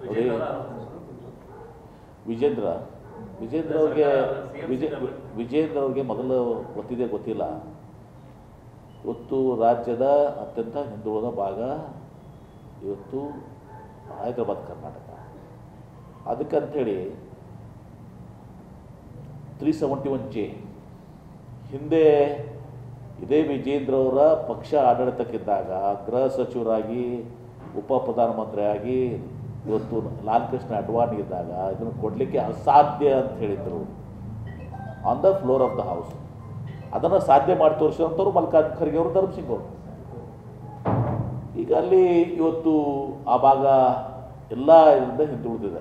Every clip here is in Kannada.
ವಿಜೇಂದ್ರ ವಿಜೇಂದ್ರ ವಿಜೇಂದ್ರ ಅವ್ರಿಗೆ ವಿಜಯ ವಿಜೇಂದ್ರ ಅವ್ರಿಗೆ ಮೊದಲು ಗೊತ್ತಿದೆ ಗೊತ್ತಿಲ್ಲ ಇವತ್ತು ರಾಜ್ಯದ ಅತ್ಯಂತ ಹಿಂದುಳಿದ ಭಾಗ ಇವತ್ತು ಹೈದರಾಬಾದ್ ಕರ್ನಾಟಕ ಅದಕ್ಕಂಥೇಳಿ ತ್ರೀ ಸೆವೆಂಟಿ ಒನ್ ಜೆ ಹಿಂದೆ ಇದೇ ವಿಜೇಂದ್ರ ಅವರ ಪಕ್ಷ ಆಡಳಿತಕ್ಕಿದ್ದಾಗ ಗೃಹ ಸಚಿವರಾಗಿ ಉಪ ಪ್ರಧಾನಮಂತ್ರಿಯಾಗಿ ಇವತ್ತು ಲಾಲ್ ಕೃಷ್ಣ ಅಡ್ವಾಣಿ ಇದ್ದಾಗ ಇದನ್ನು ಕೊಡಲಿಕ್ಕೆ ಅಸಾಧ್ಯ ಅಂತ ಹೇಳಿದರು on the floor of the house ಅದನ್ನು ಸಾಧ್ಯ ಮಾಡಿ ತೋರಿಸಿದಂಥವ್ರು ಮಲ್ಲಿಕಾರ್ಜುನ ಖರ್ಗೆ ಅವರು ಧರ್ಮಸಿಂಗ್ ಅವರು ಈಗ ಅಲ್ಲಿ ಇವತ್ತು ಆ ಭಾಗ ಎಲ್ಲ ಇದರಿಂದ ಹಿಂದುಳಿದಿದೆ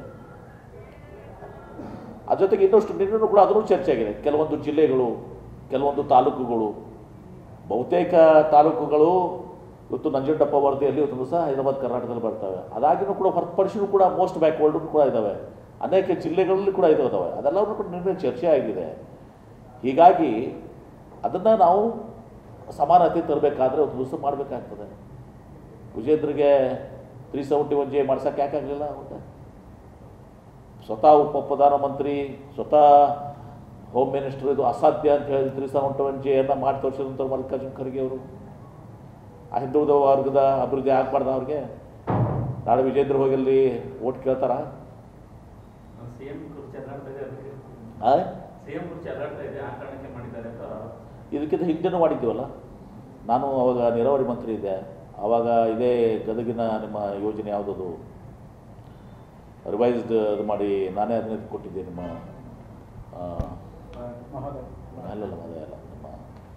ಅದ್ರ ಜೊತೆಗೆ ಇನ್ನಷ್ಟು ನಿನ್ನೂ ಕೂಡ ಅದನ್ನು ಚರ್ಚೆ ಆಗಿದೆ ಕೆಲವೊಂದು ಜಿಲ್ಲೆಗಳು ಕೆಲವೊಂದು ತಾಲೂಕುಗಳು ಬಹುತೇಕ ತಾಲೂಕುಗಳು ಇವತ್ತು ನಂಜುಂಡಪ್ಪ ವರದಿಯಲ್ಲಿ ಇವತ್ತು ದಿವಸ ಹೈದರಾಬಾದ್ ಕರ್ನಾಟಕದಲ್ಲಿ ಬರ್ತವೆ ಅದಾಗಿನೂ ಕೂಡ ಹೊರತುಪಡಿಸಿನೂ ಕೂಡ ಮೋಸ್ಟ್ ಬ್ಯಾಕ್ವರ್ಡ್ ಕೂಡ ಇದ್ದಾವೆ ಅನೇಕ ಜಿಲ್ಲೆಗಳಲ್ಲಿ ಕೂಡ ಇದಾವೆ ಅದೆಲ್ಲವೂ ಕೂಡ ನಿನ್ನೆ ಚರ್ಚೆ ಆಗಿದೆ ಹೀಗಾಗಿ ಅದನ್ನು ನಾವು ಸಮಾನತೆ ತರಬೇಕಾದ್ರೆ ಒಂದು ದಿವಸ ಮಾಡಬೇಕಾಗ್ತದೆ ವಿಜೇಂದ್ರಿಗೆ ತ್ರೀ ಸೆವೆಂಟಿ ಒನ್ ಜೆ ಮಾಡ್ಸೋಕೆ ಯಾಕಾಗಲಿಲ್ಲ ಅವತ್ತು ಸ್ವತಃ ಉಪ ಪ್ರಧಾನಮಂತ್ರಿ ಸ್ವತಃ ಹೋಮ್ ಮಿನಿಸ್ಟರ್ ಇದು ಅಸಾಧ್ಯ ಅಂತ ಹೇಳಿ ತ್ರೀ ಸೆವೆಂಟಿ ಒನ್ ಜೆಯನ್ನು ಮಾಡಿ ತೋರಿಸಿದಂಥ ಮಲ್ಲಿಕಾರ್ಜುನ ಖರ್ಗೆ ಅವರು ಆ ಹಿಂದುಳಿದ ವರ್ಗದ ಅಭಿವೃದ್ಧಿ ಆಗಬಾರ್ದು ಅವ್ರಿಗೆ ನಾಳೆ ವಿಜೇಂದ್ರ ಹೋಗಲ್ಲಿ ಓಟ್ ಕೇಳ್ತಾರ ಸಿಎಂ ಕುರ್ಚಿ ಅಲ್ಲಾಡ್ತಾ ಇದೆ ಅದಕ್ಕೆ ಆ? ಸಿಎಂ ಕುರ್ಚಿ ಅಲ್ಲಾಡ್ತಾ ಇದೆ ಆ ಕಾರಣಕ್ಕೆ ಮಾಡಿದ್ದಾರೆ ಅಂತ ಇದಕ್ಕಿಂತ ಹಿಂದೆನೂ ಮಾಡಿದ್ದೀವಲ್ಲ ನಾನು ಅವಾಗ ನೀರಾವರಿ ಮಂತ್ರಿ ಇದ್ದೆ ಆವಾಗ ಇದೇ ಗದಗಿನ ನಿಮ್ಮ ಯೋಜನೆ ಯಾವುದದು ರಿವೈಸ್ಡ್ ಇದು ಮಾಡಿ ನಾನೇ ಅದನ್ನ ಇದು ಕೊಟ್ಟಿದ್ದೆ ನಿಮ್ಮ ಆ, ಅಲ್ಲಲ್ಲ ಅದೇ ಅಲ್ಲ ನಿಮ್ಮ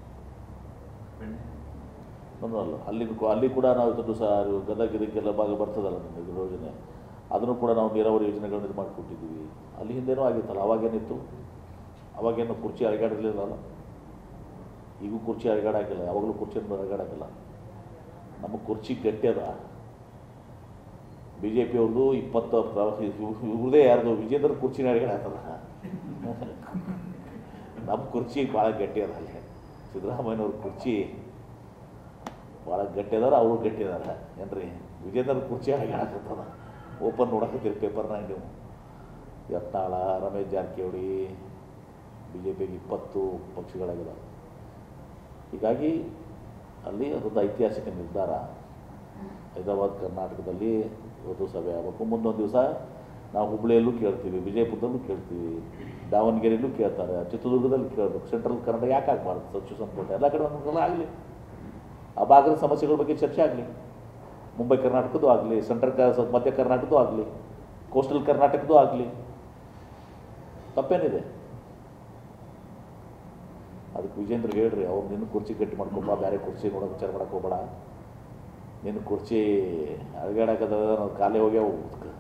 ನಾನು ಅಲ್ಲ ಅಲ್ಲಿ ಅಲ್ಲಿ ಕೂಡ ನಾವು ಇವತ್ತು ಸಹ ಗದಗ ಇದಕ್ಕೆಲ್ಲ ಭಾಗ ಬರ್ತದಲ್ಲ ನಮ್ಮ ಇದು ಯೋಜನೆ ಅದನ್ನು ಕೂಡ ನಾವು ನೀರಾವರಿ ಯೋಜನೆಗಳನ್ನ ಇದು ಮಾಡಿಕೊಟ್ಟಿದ್ದೀವಿ ಅಲ್ಲಿ ಹಿಂದೆನೂ ಆಗಿತ್ತಲ್ಲ ಅವಾಗೇನಿತ್ತು ಅವಾಗೇನು ಕುರ್ಚಿ ಅಳಗಾಡಿರ್ಲಿಲ್ಲಲ್ಲ ಈಗೂ ಕುರ್ಚಿ ಅಳಗಾಡಾಗಿಲ್ಲ ಯಾವಾಗಲೂ ಕುರ್ಚಿಯನ್ನು ಅಳಗಾಡಾಗಿಲ್ಲ ನಮ್ಮ ಕುರ್ಚಿ ಗಟ್ಟಿ ಅದ ಬಿ ಜೆ ಪಿ ಅವ್ರದ್ದು ಇಪ್ಪತ್ತು ಇವ್ರದೇ ಯಾರ್ದು ವಿಜೇಂದ್ರ ಕುರ್ಚಿನ ಅಳಗಾಡತ್ತದ ನಮ್ಮ ಕುರ್ಚಿ ಭಾಳ ಗಟ್ಟಿ ಅದ ಅಲ್ಲಿ ಸಿದ್ದರಾಮಯ್ಯನವ್ರ ಕುರ್ಚಿ ಭಾಳ ಗಟ್ಟಿ ಅದಾರ ಅವರು ಗಟ್ಟಿ ಅದಾರ ಏನ್ರಿ ವಿಜೇಂದ್ರ ಕುರ್ಚಿ ಅಳಗಾಡಕತ್ತದ ಓಪನ್ ನೋಡಕತ್ತೀರಿ ಪೇಪರ್ನಾಗ ನೀವು ಯತ್ನಾಳ ರಮೇಶ್ ಜಾರಕಿಹೊಳಿ ಬಿ ಜೆ ಪಿಗೆ ಇಪ್ಪತ್ತು ಪಕ್ಷಗಳಾಗಿದ್ದಾವೆ ಹೀಗಾಗಿ ಅಲ್ಲಿ ಅದೊಂದು ಐತಿಹಾಸಿಕ ನಿರ್ಧಾರ ಹೈದರಾಬಾದ್ ಕರ್ನಾಟಕದಲ್ಲಿ ಇವತ್ತು ಸಭೆ ಆಗಬೇಕು ಮುಂದೊಂದು ದಿವಸ ನಾವು ಹುಬ್ಬಳ್ಳಿಯಲ್ಲೂ ಕೇಳ್ತೀವಿ ವಿಜಯಪುರದಲ್ಲೂ ಕೇಳ್ತೀವಿ ದಾವಣಗೆರೆಯಲ್ಲೂ ಕೇಳ್ತಾರೆ ಚಿತ್ರದುರ್ಗದಲ್ಲಿ ಕೇಳಬೇಕು ಸೆಂಟ್ರಲ್ ಕನ್ನಡ ಯಾಕೆ ಆಗಬಾರ್ದು ಸಚಿವ ಸಂಪುಟ ಎಲ್ಲ ಕಡೆ ಒಂದೊಂದು ಆಗಲಿ ಆ ಭಾಗದ ಸಮಸ್ಯೆಗಳ ಬಗ್ಗೆ ಚರ್ಚೆ ಆಗಲಿ ಮುಂಬೈ ಕರ್ನಾಟಕದ್ದು ಆಗಲಿ ಸೆಂಟ್ರಲ್ ಕ ಮಧ್ಯ ಕರ್ನಾಟಕದ್ದು ಆಗಲಿ ಕೋಸ್ಟಲ್ ಕರ್ನಾಟಕದ್ದು ಆಗಲಿ ತಪ್ಪೇನಿದೆ ಅದಕ್ಕೆ ವಿಜೇಂದ್ರ ಹೇಳ್ರಿ ಅವ್ರು ನಿನ್ನ ಕುರ್ಚಿ ಗಟ್ಟಿ ಮಾಡ್ಕೊಬ ಬೇರೆ ಕುರ್ಚಿ ನೋಡೋಕೆ ವಿಚಾರ ಮಾಡಕ್ಕೆ ಹೋಗ್ಬೇಡ ನಿನ್ನ ಕುರ್ಚಿ ಅಳಗಾಡಕದ ನಾವು ಖಾಲಿ ಹೋಗ್ಯಾವ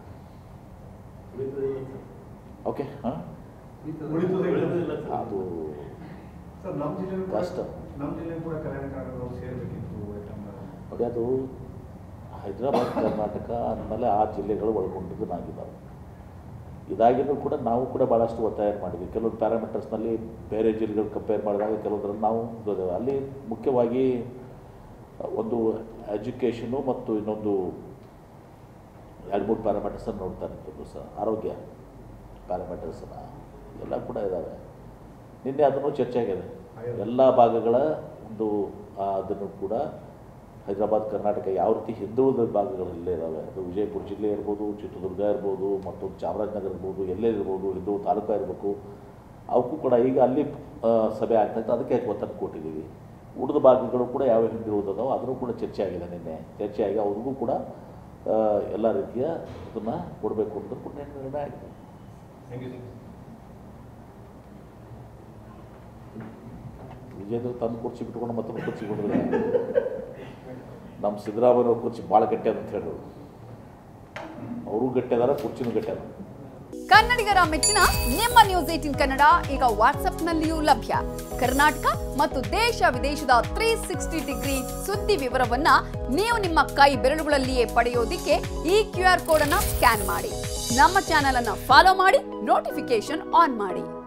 ಓಕೆ ಹಾಂ ಉಳಿದಿಲ್ಲ ಸರ್. ಅದು ಸರ್ ನಮ್ಮ ಜಿಲ್ಲೆ ಕಷ್ಟ. ನಮ್ಮ ಜಿಲ್ಲೆ ಕೂಡ ಕಲ್ಯಾಣ ಕಾರ್ಯಗಳು ಸೇರ್ಬೇಕಿತ್ತು ಯಾಕಂದ್ರೆ ನೋಡಿ ಅದು ಹೈದರಾಬಾದ್ ಕರ್ನಾಟಕ ಅಂದಮೇಲೆ ಆ ಜಿಲ್ಲೆಗಳು ಒಳಗೊಂಡಿದ್ದು ನಾಗಿದ್ದಾವೆ ಇದಾಗಿನೂ ಕೂಡ ನಾವು ಕೂಡ ಭಾಳಷ್ಟು ಒತ್ತಾಯ ಮಾಡಿದ್ವಿ ಕೆಲವೊಂದು ಪ್ಯಾರಾಮೀಟರ್ಸ್ನಲ್ಲಿ ಬೇರೆ ಜಿಲ್ಲೆಗಳು ಕಂಪೇರ್ ಮಾಡಿದಾಗ ಕೆಲವೊಂದರಲ್ಲಿ ನಾವು ಇದ್ದೇವೆ ಅಲ್ಲಿ ಮುಖ್ಯವಾಗಿ ಒಂದು ಎಜುಕೇಷನು ಮತ್ತು ಇನ್ನೊಂದು ಎರಡು ಮೂರು ಪ್ಯಾರಾಮೀಟರ್ಸನ್ನು ನೋಡ್ತಾರೆ ಒಂದು ಸಹ ಆರೋಗ್ಯ ಪ್ಯಾರಾಮೀಟರ್ಸನ್ನು ಎಲ್ಲ ಕೂಡ ಇದ್ದಾವೆ ನಿನ್ನೆ ಅದನ್ನು ಚರ್ಚೆ ಆಗಿದೆ ಎಲ್ಲ ಭಾಗಗಳ ಒಂದು ಆ, ಅದನ್ನು ಕೂಡ ಹೈದರಾಬಾದ್ ಕರ್ನಾಟಕ ಯಾವ ರೀತಿ ಹಿಂದುಳಿದ ಭಾಗಗಳಲ್ಲೇ ಇದ್ದಾವೆ ಅದು ವಿಜಯಪುರ ಜಿಲ್ಲೆ ಇರ್ಬೋದು ಚಿತ್ರದುರ್ಗ ಇರ್ಬೋದು ಮತ್ತು ಚಾಮರಾಜನಗರ ಇರ್ಬೋದು ಎಲ್ಲೇ ಇರ್ಬೋದು ಹಿಂದೂ ತಾಲೂಕು ಇರಬೇಕು ಅವಕ್ಕೂ ಕೂಡ ಈಗ ಅಲ್ಲಿ ಆ, ಸಭೆ ಆಗ್ತಾಯಿತ್ತು ಅದಕ್ಕೆ ಒತ್ತನ್ನು ಕೊಟ್ಟಿದ್ದೀವಿ ಉಳಿದ ಭಾಗಗಳು ಕೂಡ ಯಾವ ಹಿಂದಿರುವುದೋ ಅದನ್ನು ಕೂಡ ಚರ್ಚೆ ಆಗಿದೆ ನಿನ್ನೆ ಚರ್ಚೆ ಆಗಿ ಅವ್ರಿಗೂ ಕೂಡ ಆ, ಎಲ್ಲ ರೀತಿಯ ಇದನ್ನು ಕೊಡಬೇಕು ಅನ್ನೋದು ಕೂಡ ನಿರ್ಣಯ ಆಗಿದೆ ಥ್ಯಾಂಕ್ ಯು ವಿಜೇಂದ್ರ ತಂದು ಕುರ್ಚಿ ಬಿಟ್ಕೊಂಡು ಮತ್ತೊಂದು ಕುರ್ಚಿ ಬಿಡಿದ್ರೆ ನಮ್ಮ ಸಿದ್ದರಾಮಯ್ಯ ಕುರ್ಚಿ ಭಾಳ ಗಟ್ಟಿ ಅದ ಅಂತ ಹೇಳಿದ್ರು ಅವರು ಗಟ್ಟಿ ಅದಾರ ಕುರ್ಚಿನೂ ಗಟ್ಟಿ ಅದ ಕನ್ನಡಿಗರ ಮೆಚ್ಚಿನ ನಿಮ್ಮ ನ್ಯೂಸ್ ಏಟಿನ್ ಕನ್ನಡ ಈಗ ವಾಟ್ಸ್ಆಪ್ನಲ್ಲಿಯೂ ಲಭ್ಯ ಕರ್ನಾಟಕ ಮತ್ತು ದೇಶ ವಿದೇಶದ ತ್ರೀ ಸಿಕ್ಸ್ಟಿ ಡಿಗ್ರಿ ಸುದ್ದಿ ವಿವರವನ್ನ ನೀವು ನಿಮ್ಮ ಕೈ ಬೆರಳುಗಳಲ್ಲಿಯೇ ಪಡೆಯೋದಿಕ್ಕೆ ಈ ಕ್ಯೂ ಆರ್ ಕೋಡ್ ಅನ್ನ ಸ್ಕ್ಯಾನ್ ಮಾಡಿ ನಮ್ಮ ಚಾನೆಲ್ ಅನ್ನ ಫಾಲೋ ಮಾಡಿ ನೋಟಿಫಿಕೇಶನ್ ಆನ್ ಮಾಡಿ